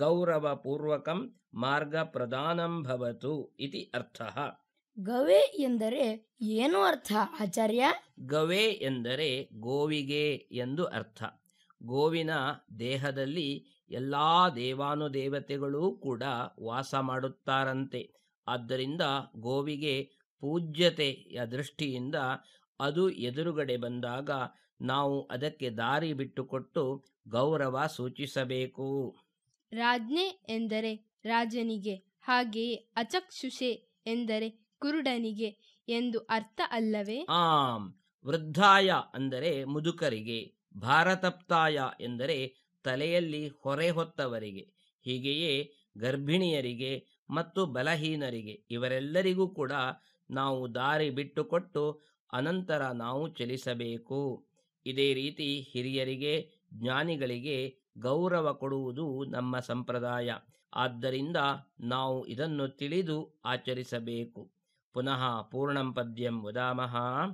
ಗೌರವಪೂರ್ವಕಂ ಮಾರ್ಗ ಪ್ರದಾನಂ ಭವತು ಇತಿ ಅರ್ಥಃ ಗವೆ ಎಂದರೆ ಏನು ಅರ್ಥ ಆಚಾರ್ಯ ಗವೆ ಎಂದರೆ ಗೋವಿಗೆ ಎಂದು ಅರ್ಥ ಗೋವಿನ ದೇಹದಲ್ಲಿ ಎಲ್ಲ ದೇವಾನುದೇವತೆಗಳೂ ಕೂಡ ವಾಸ ಮಾಡುತ್ತಾರಂತೆ ಆದ್ದರಿಂದ ಗೋವಿಗೆ ಪೂಜ್ಯತೆಯ ದೃಷ್ಟಿಯಿಂದ ಅದು ಎದುರುಗಡೆ ಬಂದಾಗ ನಾವು ಅದಕ್ಕೆ ದಾರಿ ಬಿಟ್ಟುಕೊಟ್ಟು ಗೌರವ ಸೂಚಿಸಬೇಕು ರಾಜ್ಞೆ ಎಂದರೆ ರಾಜನಿಗೆ ಹಾಗೆಯೇ ಅಚಕ್ಷುಷೆ ಎಂದರೆ ಕುರುಡನಿಗೆ ಎಂದು ಅರ್ಥ ಅಲ್ಲವೇ ಆಂ ವೃದ್ಧಾಯ ಅಂದರೆ ಮುದುಕರಿಗೆ ಭಾರತಪ್ತಾಯ ಎಂದರೆ ತಲೆಯಲ್ಲಿ ಹೊರೆ ಹೊತ್ತವರಿಗೆ ಹೀಗೆಯೇ ಗರ್ಭಿಣಿಯರಿಗೆ ಮತ್ತು ಬಲಹೀನರಿಗೆ ಇವರೆಲ್ಲರಿಗೂ ಕೂಡ ನಾವು ದಾರಿ ಬಿಟ್ಟುಕೊಟ್ಟು ಅನಂತರ ನಾವು ಚಲಿಸಬೇಕು ಇದೇ ರೀತಿ ಹಿರಿಯರಿಗೆ ಜ್ಞಾನಿಗಳಿಗೆ ಗೌರವ ಕೊಡುವುದು ನಮ್ಮ ಸಂಪ್ರದಾಯ ಆದ್ದರಿಂದ ನಾವು ಇದನ್ನು ತಿಳಿದು ಆಚರಿಸಬೇಕು ಪುನಃ ಪೂರ್ಣಂ ಪದ್ಯಂ ವದಾಮಃ